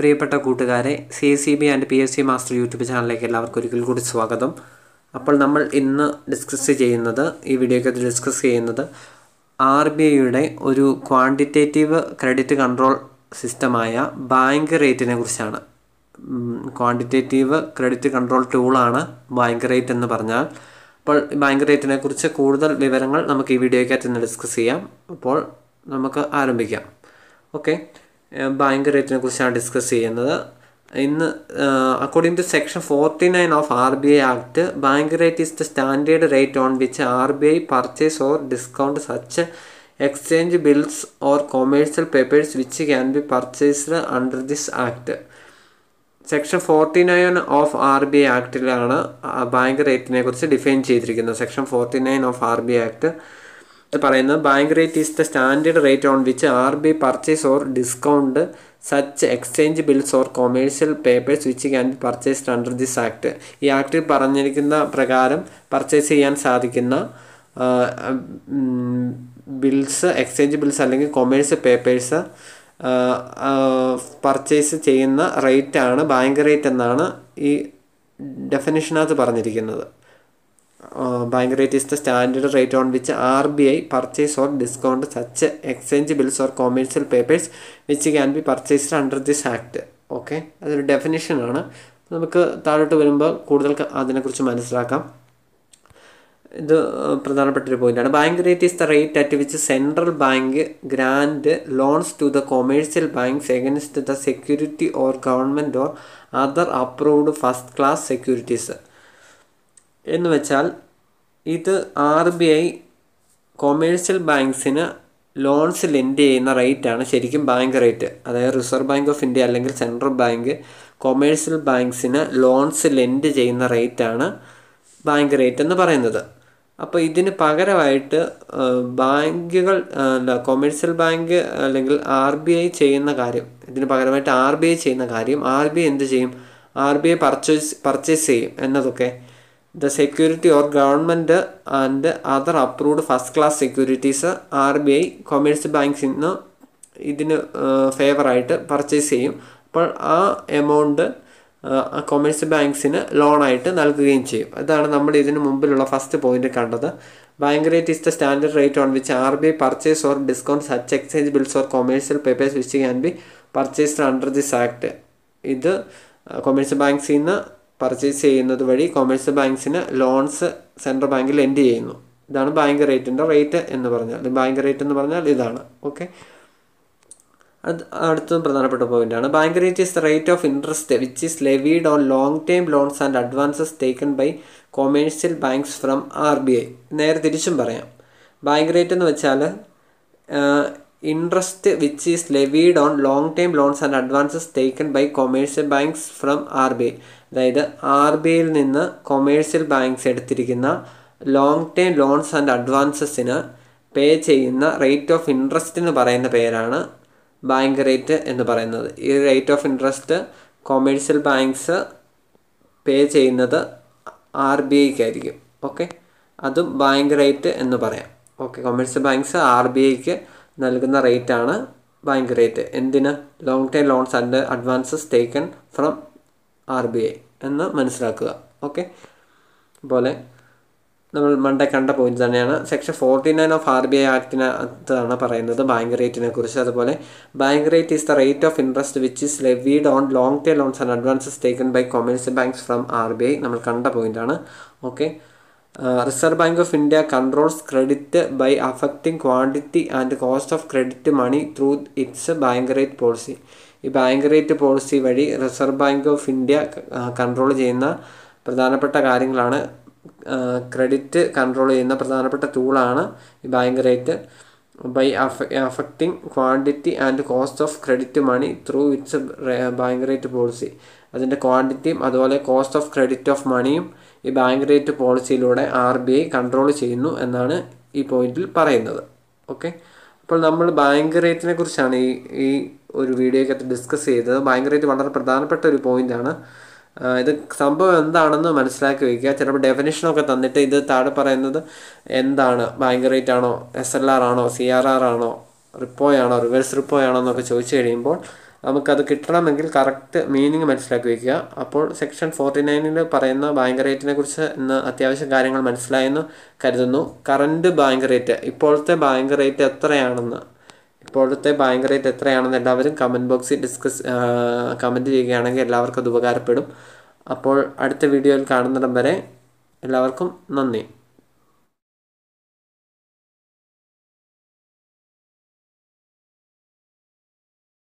പ്രിയപ്പെട്ട കൂട്ടുകാരെ C S C B and P S C master YouTube ചാനലിലേക്ക് എല്ലാവർക്കും ഒരിക്കൽ കൂടി സ്വാഗതം അപ്പോൾ നമ്മൾ ഇന്ന് ഡിസ്കസ് ചെയ്യുന്നത് ഈ വീഡിയോയ്ക്കകത്ത് ഡിസ്കസ് ചെയ്യുന്നത് ആർ ബി ഐയുടെ ഒരു ക്വാണ്ടിറ്റേറ്റീവ് ക്രെഡിറ്റ് കൺട്രോൾ സിസ്റ്റമായ ബാങ്ക് റേറ്റിനെ കുറിച്ചാണ് ക്വാണ്ടിറ്റേറ്റീവ് ക്രെഡിറ്റ് കൺട്രോൾ ടൂളാണ് ബാങ്ക് റേറ്റ് എന്ന് പറഞ്ഞാൽ അപ്പോൾ ബാങ്ക് റേറ്റിനെ കുറിച്ച് കൂടുതൽ വിവരങ്ങൾ നമുക്ക് ഈ വീഡിയോയ്ക്കകത്ത് ഇന്ന് ഡിസ്കസ് ചെയ്യാം അപ്പോൾ നമുക്ക് ആരംഭിക്കാം ഓക്കെ ബാങ്ക് റേറ്റിനെ കുറിച്ചാണ് ഡിസ്കസ് ചെയ്യുന്നത് ഇന്ന് according to section forty nine of R B I act bank rate is the standard rate on which R B I purchase or discount such exchange bills or commercial papers which can be purchased under this act section forty nine of R B I ആക്ടിലാണ് bank റേറ്റിനെ കുറിച്ച് define ചെയ്തിരിക്കുന്നത് section forty nine of R B I act പറയുന്നത് bank rate is the standard rate on which R B purchase or discount such exchange bills or commercial papers which can be purchased under this act ഈ ആക്ടിൽ പറഞ്ഞിരിക്കുന്ന പ്രകാരം purchase ചെയ്യാൻ സാധിക്കുന്ന bills exchange bills അല്ലെങ്കിൽ commercial papers purchase ചെയ്യുന്ന റേറ്റാണ് bank rate എന്നാണ് ഈ ഡെഫിനിഷനകത്ത് പറഞ്ഞിരിക്കുന്നത് bank rate is the standard rate on which R B I purchase or discount such exchange bills or commercial papers which can be purchased under this act okay അതൊരു ഡെഫിനിഷനാണ് നമുക്ക് താഴോട്ട് വരുമ്പോൾ കൂടുതൽ അതിനെക്കുറിച്ച് മനസ്സിലാക്കാം ഇത് പ്രധാനപ്പെട്ട ഒരു പോയിന്റാണ് bank rate is the rate at which central bank grant loans to the commercial banks against the security or government or other approved first class securities എന്ന് വെച്ചാൽ ഇത് ആർ ബി ഐ കൊമേഴ്സ്യൽ ബാങ്ക്സിന് ലോൺസ് ലെൻഡ് ചെയ്യുന്ന റേറ്റാണ് ശരിക്കും bank rate അതായത് Reserve Bank of India അല്ലെങ്കിൽ central bank commercial ബാങ്ക്സിന് ലോൺസ് ലെൻഡ് ചെയ്യുന്ന റേറ്റാണ് ബാങ്ക് റേറ്റ് എന്ന് പറയുന്നത് അപ്പോൾ ഇതിന് പകരമായിട്ട് ബാങ്കുകൾ അല്ല കൊമേഴ്സ്യൽ ബാങ്ക് അല്ലെങ്കിൽ ആർ ബി ഐ ചെയ്യുന്ന കാര്യം ഇതിന് പകരമായിട്ട് ആർ ബി ഐ ചെയ്യുന്ന കാര്യം ആർ ബി ഐ എന്ത് ചെയ്യും R B I purchase purchase ചെയ്യും എന്നതൊക്കെ the security or government and other approved first class securities R B I commercial ബാങ്ക്സിൽ നിന്ന് ഇതിന് ഫേവറായിട്ട് പർച്ചേസ് ചെയ്യും അപ്പോൾ ആ എമൗണ്ട് കൊമേഴ്സ്യൽ ബാങ്ക്സിന് ലോണായിട്ട് നൽകുകയും ചെയ്യും അതാണ് നമ്മൾ ഇതിന് മുമ്പിലുള്ള ഫസ്റ്റ് പോയിന്റ് കണ്ടത് bank rate is the standard rate on which R B I purchase or discount such exchange bills or commercial papers which can be purchased under this act ഇത് commercial ബാങ്ക്സിൽ നിന്ന് പർച്ചേസ് ചെയ്യുന്നത് വഴി commercial ബാങ്ക്സിന് loans central ബാങ്കിൽ lend ചെയ്യുന്നു ഇതാണ് bank റേറ്റിൻ്റെ rate എന്ന് പറഞ്ഞാൽ ബാങ്ക് റേറ്റ് എന്ന് പറഞ്ഞാൽ ഇതാണ് ഓക്കെ അത് അടുത്തതും പ്രധാനപ്പെട്ട പോയിന്റാണ് bank rate is the rate of interest which is levied on long time loans and advances taken by commercial banks from R B I നേരെ തിരിച്ചും പറയാം ബാങ്ക് റേറ്റ് എന്ന് വെച്ചാൽ interest which is levied on long time loans and advances taken by commercial banks from R B I അതായത് R B ഐയിൽ നിന്ന് commercial banks എടുത്തിരിക്കുന്ന long time loans and അഡ്വാൻസസിന് പേ ചെയ്യുന്ന റേറ്റ് ഓഫ് ഇൻട്രസ്റ്റ് എന്ന് പറയുന്ന പേരാണ് ബാങ്ക് റേറ്റ് എന്ന് പറയുന്നത് ഈ rate of interest commercial banks pay ചെയ്യുന്നത് ആർ ബി ഐക്കായിരിക്കും ഓക്കെ അതും ബാങ്ക് റേറ്റ് എന്ന് പറയാം okay commercial banks R B ഐക്ക് നൽകുന്ന റേറ്റാണ് ബാങ്ക് റേറ്റ് എന്തിന് long time loans and advances taken from R B I എന്ന് മനസ്സിലാക്കുക ഓക്കെ അതുപോലെ നമ്മൾ മണ്ടേ കണ്ട പോയിന്റ് തന്നെയാണ് section forty nine of R B I ആക്ടിനകത്താണ് പറയുന്നത് ബാങ്ക് റേറ്റിനെ കുറിച്ച് അതുപോലെ bank rate is the rate of interest which is levied on long time loans and advances taken by commercial banks from R B I നമ്മൾ കണ്ട പോയിന്റാണ് okay Reserve Bank of India controls credit by affecting quantity and cost of credit money through its bank rate policy ഈ bank rate policy വഴി Reserve Bank of India control ചെയ്യുന്ന പ്രധാനപ്പെട്ട കാര്യങ്ങളാണ് credit control ചെയ്യുന്ന പ്രധാനപ്പെട്ട ടൂളാണ് ഈ bank rate by affecting quantity and cost of credit money through its bank rate policy അതിൻ്റെ ക്വാണ്ടിറ്റിയും അതുപോലെ കോസ്റ്റ് ഓഫ് ക്രെഡിറ്റ് ഓഫ് മണിയും ഈ ബാങ്ക് റേറ്റ് പോളിസിയിലൂടെ ആർ ബി ഐ കൺട്രോൾ ചെയ്യുന്നു എന്നാണ് ഈ പോയിന്റിൽ പറയുന്നത് ഓക്കെ അപ്പോൾ നമ്മൾ ബാങ്ക് റേറ്റിനെ കുറിച്ചാണ് ഈ ഈ ഒരു വീഡിയോയ്ക്കകത്ത് ഡിസ്കസ് ചെയ്തത് ബാങ്ക് റേറ്റ് വളരെ പ്രധാനപ്പെട്ട ഒരു പോയിന്റാണ് ഇത് സംഭവം എന്താണെന്ന് മനസ്സിലാക്കി വയ്ക്കുക ചിലപ്പോൾ ഡെഫിനേഷനൊക്കെ തന്നിട്ട് ഇത് താഴെ പറയുന്നത് എന്താണ് ബാങ്ക് റേറ്റ് ആണോ എസ് എൽ ആർ ആണോ സി ആർ ആർ ആണോ റിപ്പോയാണോ റിവേഴ്സ് റിപ്പോയാണോ എന്നൊക്കെ ചോദിച്ചു കഴിയുമ്പോൾ നമുക്കത് കിട്ടണമെങ്കിൽ കറക്റ്റ് മീനിങ് മനസ്സിലാക്കി വയ്ക്കുക അപ്പോൾ സെക്ഷൻ ഫോർട്ടി നയനിൽ പറയുന്ന ബാങ്ക് റേറ്റിനെ കുറിച്ച് ഇന്ന് അത്യാവശ്യം കാര്യങ്ങൾ മനസ്സിലായെന്ന് കരുതുന്നു കറണ്ട് ബാങ്ക് റേറ്റ് ഇപ്പോഴത്തെ ബാങ്ക് റേറ്റ് എത്രയാണെന്ന് ഇപ്പോഴത്തെ ബാങ്ക് റേറ്റ് എത്രയാണെന്ന് എല്ലാവരും കമൻറ്റ് ബോക്സിൽ ഡിസ്കസ് കമൻറ്റ് ചെയ്യുകയാണെങ്കിൽ എല്ലാവർക്കും അത് ഉപകാരപ്പെടും അപ്പോൾ അടുത്ത വീഡിയോയിൽ കാണുന്നിടം വരെ എല്ലാവർക്കും നന്ദി